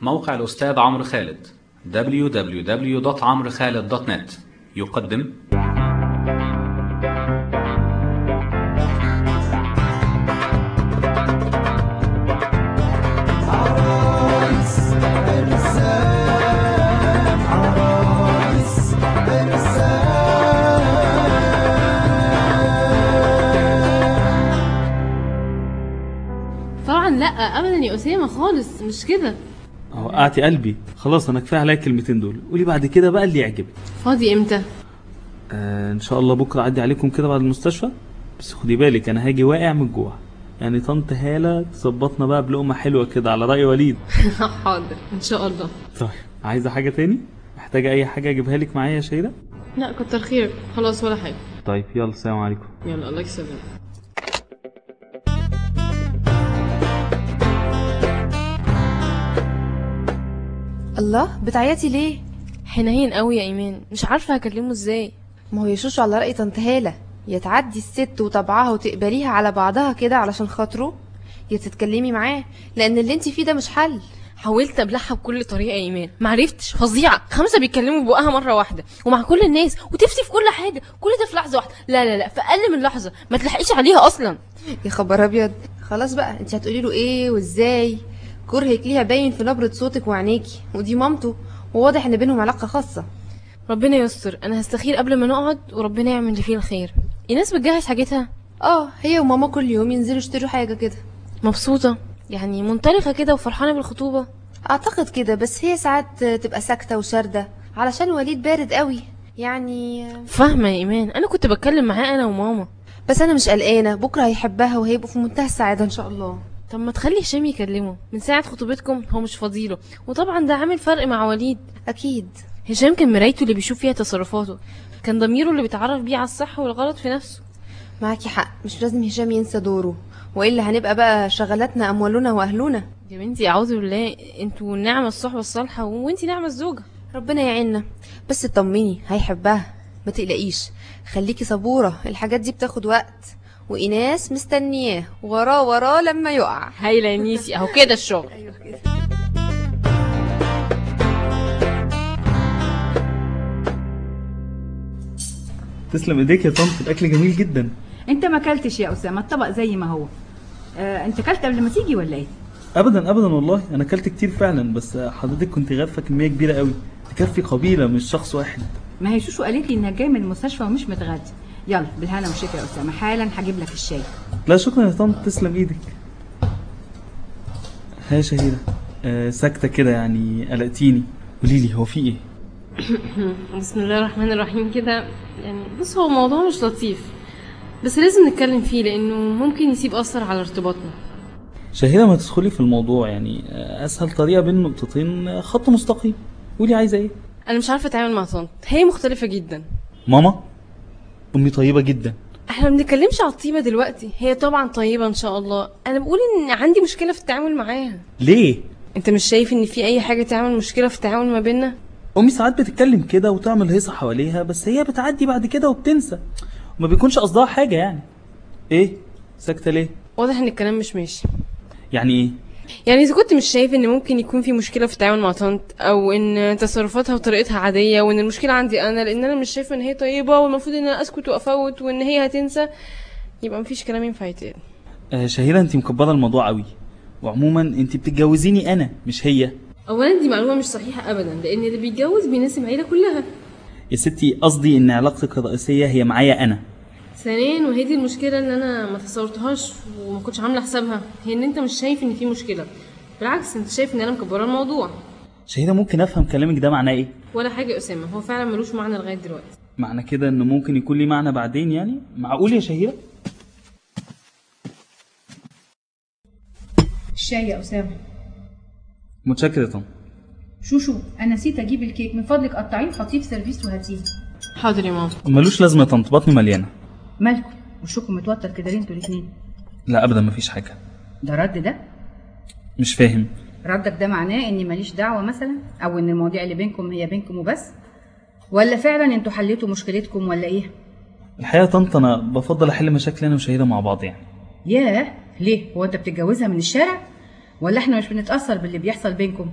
موقع الأستاذ عمرو خالد www.عمرخالد.net يقدم طبعا لا ابدا يا اسامه خالص مش كده وقعتي قلبي خلاص انا كفايه عليا الكلمتين دول قولي بعد كده بقى اللي يعجبك فاضي امتى آه ان شاء الله بكره اعدي عليكم كده بعد المستشفى بس خدي بالك انا هاجي واقع من جوه يعني طنط هاله تظبطنا بقى بلقمه حلوه كده على راي وليد حاضر ان شاء الله طيب عايزه حاجه تاني محتاجه اي حاجه اجيبها لك معايا يا شيره لا كتر خيرك خلاص ولا حاجه طيب يلا السلام عليكم يلا الله يسلمك الله بتعيطي ليه حنين قوي يا ايمان مش عارفه هكلمه ازاي ما هو يشوش على رأي طنط هالة يا تعدي الست وطبعها وتقبليها على بعضها كده علشان خاطره يا تتكلمي معاه لان اللي انت فيه ده مش حل حاولت ابلعها بكل طريقه يا ايمان معرفتش فظيعه خمسه بيتكلموا ببقها مره واحده ومع كل الناس وتفتي في كل حاجه كل ده في لحظه واحده لا لا لا في اقل من لحظه ما تلحقيش عليها اصلا يا خبر ابيض خلاص بقى انت هتقولي له ايه وازاي كرهك ليها باين في نبرة صوتك وعينيكي ودي مامته وواضح ان بينهم علاقة خاصة ربنا يستر انا هستخير قبل ما نقعد وربنا يعمل اللي فيه الخير الناس بتجهز حاجتها اه هي وماما كل يوم ينزلوا يشتروا حاجة كده مبسوطه يعني منطلقه كده وفرحانه بالخطوبه اعتقد كده بس هي ساعات تبقى ساكتة وشاردة علشان وليد بارد قوي يعني فاهمه يا ايمان انا كنت بتكلم معاه انا وماما بس انا مش قلقانة بكرة هيحبها وهيبقوا في منتهى السعادة ان شاء الله طب ما تخلي هشام يكلمه من ساعه خطوبتكم هو مش فاضيله وطبعا ده عامل فرق مع وليد اكيد هشام كان مرايته اللي بيشوف فيها تصرفاته كان ضميره اللي بيتعرف بيه على الصح والغلط في نفسه معاكي حق مش لازم هشام ينسى دوره والا هنبقى بقى شغلاتنا اموالنا واهلنا يا بنتي اعوذ بالله انتوا نعمه الصحبه الصالحه وانتي نعمه الزوجه ربنا يعيننا بس اطمني هيحبها ما تقلقيش خليكي صبورة الحاجات دي بتاخد وقت وإناس مستنياه وراه وراه لما يقع هايله يا نيسي اهو كده الشغل تسلم ايديك يا طنط الاكل جميل جدا انت ما اكلتش يا اسامه الطبق زي ما هو آه انت اكلت قبل ما تيجي ولا ايه ابدا ابدا والله انا اكلت كتير فعلا بس حضرتك كنت غارفه كميه كبيره قوي تكفي قبيله مش شخص واحد ما هي شوشو قالت لي انك جاي من المستشفى ومش متغدي يلا بالهنا والشفا يا اسامه حالا هجيب لك الشاي لا شكرا يا طنط تسلم ايدك ها يا شهيره آه ساكته كده يعني قلقتيني قولي لي هو في ايه بسم الله الرحمن الرحيم كده يعني بص هو الموضوع مش لطيف بس لازم نتكلم فيه لانه ممكن يسيب اثر على ارتباطنا شهيره ما تدخلي في الموضوع يعني آه، اسهل طريقه بين نقطتين آه، خط مستقيم قولي عايزه ايه انا مش عارفه اتعامل مع طنط هي مختلفه جدا ماما امي طيبه جدا احنا ما بنتكلمش على الطيبه دلوقتي هي طبعا طيبه ان شاء الله انا بقول ان عندي مشكله في التعامل معاها ليه انت مش شايف ان في اي حاجه تعمل مشكله في التعامل ما بيننا امي ساعات بتتكلم كده وتعمل هيصه حواليها بس هي بتعدي بعد كده وبتنسى وما بيكونش قصدها حاجه يعني ايه ساكته ليه واضح ان الكلام مش ماشي يعني ايه يعني اذا كنت مش شايف ان ممكن يكون في مشكله في التعامل مع طنط او ان تصرفاتها وطريقتها عاديه وان المشكله عندي انا لان انا مش شايفه ان هي طيبه والمفروض ان انا اسكت وافوت وان هي هتنسى يبقى مفيش كلام ينفع يتقال آه شهيره انت مكبره الموضوع قوي وعموما انت بتتجوزيني انا مش هي اولا دي معلومه مش صحيحه ابدا لان اللي بيتجوز بيناسب عيله كلها يا ستي قصدي ان علاقتك الرئيسيه هي معايا انا ثانيا وهي دي المشكله اللي انا ما تصورتهاش وما كنتش عامله حسابها هي ان انت مش شايف ان في مشكله بالعكس انت شايف ان انا مكبره الموضوع شهيره ممكن افهم كلامك ده معناه ايه ولا حاجه يا اسامه هو فعلا ملوش معنى لغايه دلوقتي معنى كده انه ممكن يكون ليه معنى بعدين يعني معقول يا شهيره الشاي يا اسامه متشكر يا طن شوشو انا نسيت اجيب الكيك من فضلك قطعين خطيف سيرفيس وهاتيه حاضر يا ماما ملوش لازمه يا طنط بطني مليانه مالكم وشكم متوتر كده ليه انتوا الاثنين لا ابدا مفيش حاجه ده رد ده مش فاهم ردك ده معناه اني ماليش دعوه مثلا او ان المواضيع اللي بينكم هي بينكم وبس ولا فعلا انتوا حليتوا مشكلتكم ولا ايه الحقيقه يا طنط انا بفضل احل مشاكلي انا وشهيره مع بعض يعني ياه ليه هو انت بتتجوزها من الشارع ولا احنا مش بنتاثر باللي بيحصل بينكم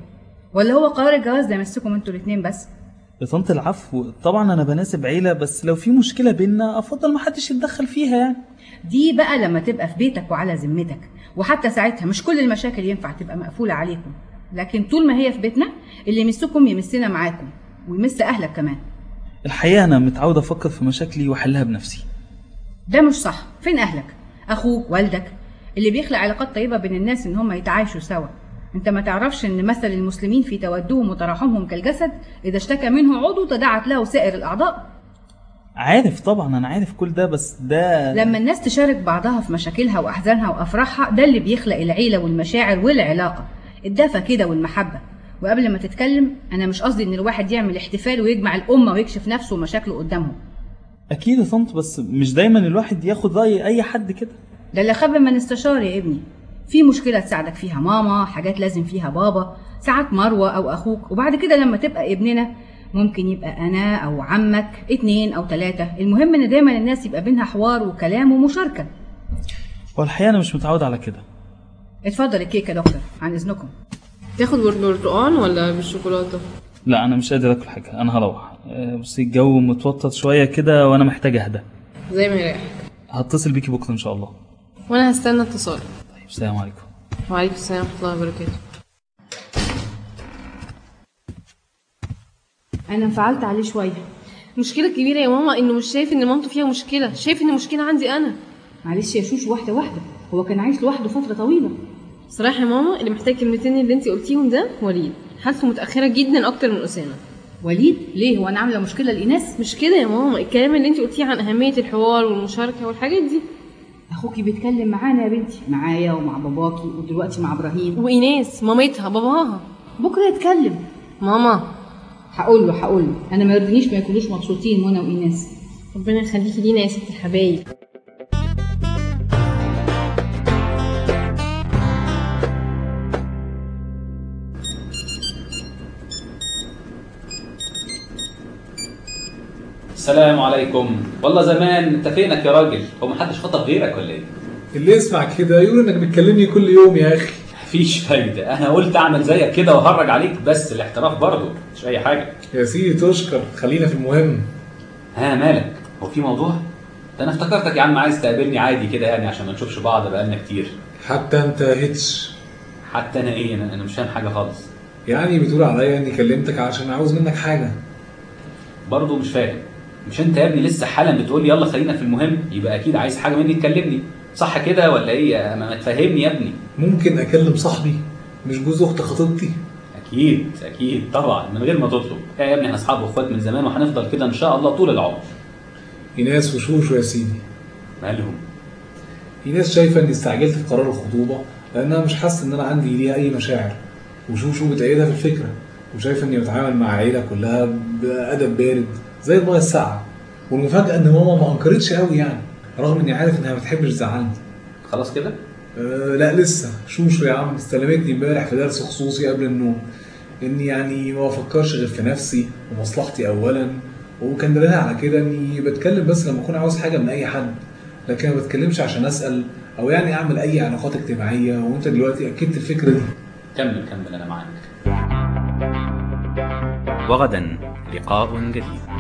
ولا هو قرار الجواز ده يمسكم انتوا الاتنين بس يا طنط العفو طبعا انا بناسب عيله بس لو في مشكله بينا افضل ما حدش يتدخل فيها يعني دي بقى لما تبقى في بيتك وعلى ذمتك وحتى ساعتها مش كل المشاكل ينفع تبقى مقفولة عليكم لكن طول ما هي في بيتنا اللي يمسكم يمسنا معاكم ويمس أهلك كمان الحقيقه انا متعود افكر في مشاكلي واحلها بنفسي ده مش صح فين أهلك أخوك والدك اللي بيخلق علاقات طيبة بين الناس إن هم يتعايشوا سوا انت ما تعرفش ان مثل المسلمين في تودهم وتراحمهم كالجسد اذا اشتكى منه عضو تداعت له سائر الاعضاء عارف طبعا انا عارف كل ده بس ده لما الناس تشارك بعضها في مشاكلها واحزانها وافراحها ده اللي بيخلق العيله والمشاعر والعلاقه الدفى كده والمحبه وقبل ما تتكلم انا مش قصدي ان الواحد يعمل احتفال ويجمع الامه ويكشف نفسه ومشاكله قدامهم اكيد يا طنط بس مش دايما الواحد ياخد راي اي حد كده ده اللي خاب من استشار يا ابني في مشكله تساعدك فيها ماما حاجات لازم فيها بابا ساعات مروه او اخوك وبعد كده لما تبقى ابننا ممكن يبقى انا او عمك اتنين او تلاتة المهم ان دايما الناس يبقى بينها حوار وكلام ومشاركه والحقيقه انا مش متعود على كده اتفضل الكيك يا دكتور عن اذنكم تاخد برتقال ولا بالشوكولاته لا انا مش قادر اكل حاجه انا هروح آه، بصي الجو متوتر شويه كده وانا محتاج اهدى زي ما يريحك هتصل بيكي بكره ان شاء الله وانا هستنى اتصال طيب السلام عليكم وعليكم السلام ورحمه الله وبركاته انا انفعلت عليه شويه مشكلة كبيرة يا ماما انه مش شايف ان مامته فيها مشكلة شايف ان المشكلة عندي انا معلش يا شوش واحده واحده هو كان عايش لوحده فتره طويله صراحة يا ماما اللي محتاج كلمتين اللي انت قلتيهم ده وليد حالته متأخرة جدا اكتر من اسامة وليد ليه هو انا عامله مشكله لإيناس مش كده يا ماما الكلام اللي انت قلتيه عن اهمية الحوار والمشاركة والحاجات دي اخوكي بيتكلم معانا يا بنتي معايا ومع باباكي ودلوقتي مع ابراهيم وايناس مامتها باباها بكره يتكلم ماما هقول له هقول له انا ما يرضينيش ما يكونوش مبسوطين وانا وايناس ربنا يخليكي لينا يا ست الحبايب السلام عليكم والله زمان انت فينك يا راجل هو محدش خطب غيرك ولا ايه اللي يسمع كده يقول انك بتكلمني كل يوم يا اخي مفيش فايدة انا قلت اعمل زيك كده وهرج عليك بس الاحتراف برضه مش اي حاجة يا سيدي تشكر خلينا في المهم ها مالك هو في موضوع ده انا افتكرتك يا عم عايز تقابلني عادي كده يعني عشان ما نشوفش بعض بقالنا كتير حتى انت هتش حتى انا ايه انا أنا مش فاهم حاجة خالص يعني بتقول عليا اني كلمتك عشان عاوز منك حاجه برضه مش فاهم مش انت يا ابني لسه حالا بتقول لي يلا خلينا في المهم يبقى اكيد عايز حاجة مني تكلمني صح كده ولا ايه ما ما تفهمني يا ابني ممكن اكلم صاحبي مش جوز اخت خطيبتي اكيد اكيد طبعا من غير ما تطلب يا ابني احنا اصحاب واخوات من زمان وهنفضل كده ان شاء الله طول العمر ايناس وشوشو يا سيدي مالهم ايناس شايفه اني استعجلت في قرار الخطوبه لانها مش حاسه ان انا عندي ليها اي مشاعر وشوشو بتأيدها في الفكره وشايفه اني بتعامل مع عيله كلها بادب بارد زي الميه الساقعه والمفاجاه ان ماما ما انكرتش قوي يعني رغم اني عارف انها ما بتحبش تزعلني خلاص كده أه لا لسه شوشو يا عم استلمتني امبارح في درس خصوصي قبل النوم اني يعني ما بفكرش غير في نفسي ومصلحتي اولا وكان دليلها على كده اني بتكلم بس لما اكون عاوز حاجه من اي حد لكن ما بتكلمش عشان اسال او يعني اعمل اي علاقات اجتماعيه وانت دلوقتي اكدت الفكره دي كمل كمل انا معاك وغدا لقاء جديد